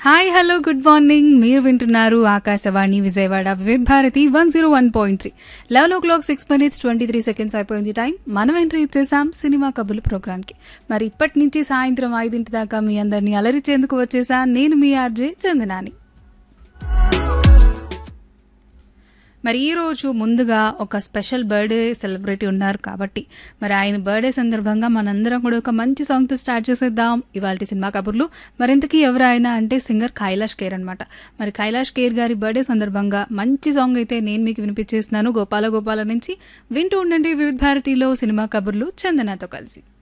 hi hello good morning మీరు వింటున్నారు Akashvani Vijayawada Vividh Bharati one zero one point three eleven o'clock six minutes twenty three seconds అయిపోయింది time మనం entry ఇచ్చేసాం cinema కబుర్లు ప్రోగ్రామ్కి మరి ఇప్పటి నుంచి సాయంత్రం ఐదింటి దాకా మీ అందరినీ అలరిచేందుకు వచ్చేసా నేను మీ ఆర్జే చందనాని మరి ఈ రోజు ముందుగా ఒక స్పెషల్ బర్త్డే సెలబ్రిటీ ఉన్నారు కాబట్టి మరి ఆయన బర్త్డే సందర్భంగా మనందరం కూడా ఒక మంచి సాంగ్తో స్టార్ట్ చేసేద్దాం ఇవాళ సినిమా కబుర్లు మరింతకీ ఎవరు ఆయన అంటే సింగర్ కైలాష్ కేర్ అనమాట మరి కైలాష్ కేర్ గారి బర్త్డే సందర్భంగా మంచి సాంగ్ అయితే నేను మీకు వినిపించేస్తున్నాను గోపాల గోపాల నుంచి వింటూ ఉండండి వివిధ భారతిలో సినిమా కబుర్లు చందనతో కలిసి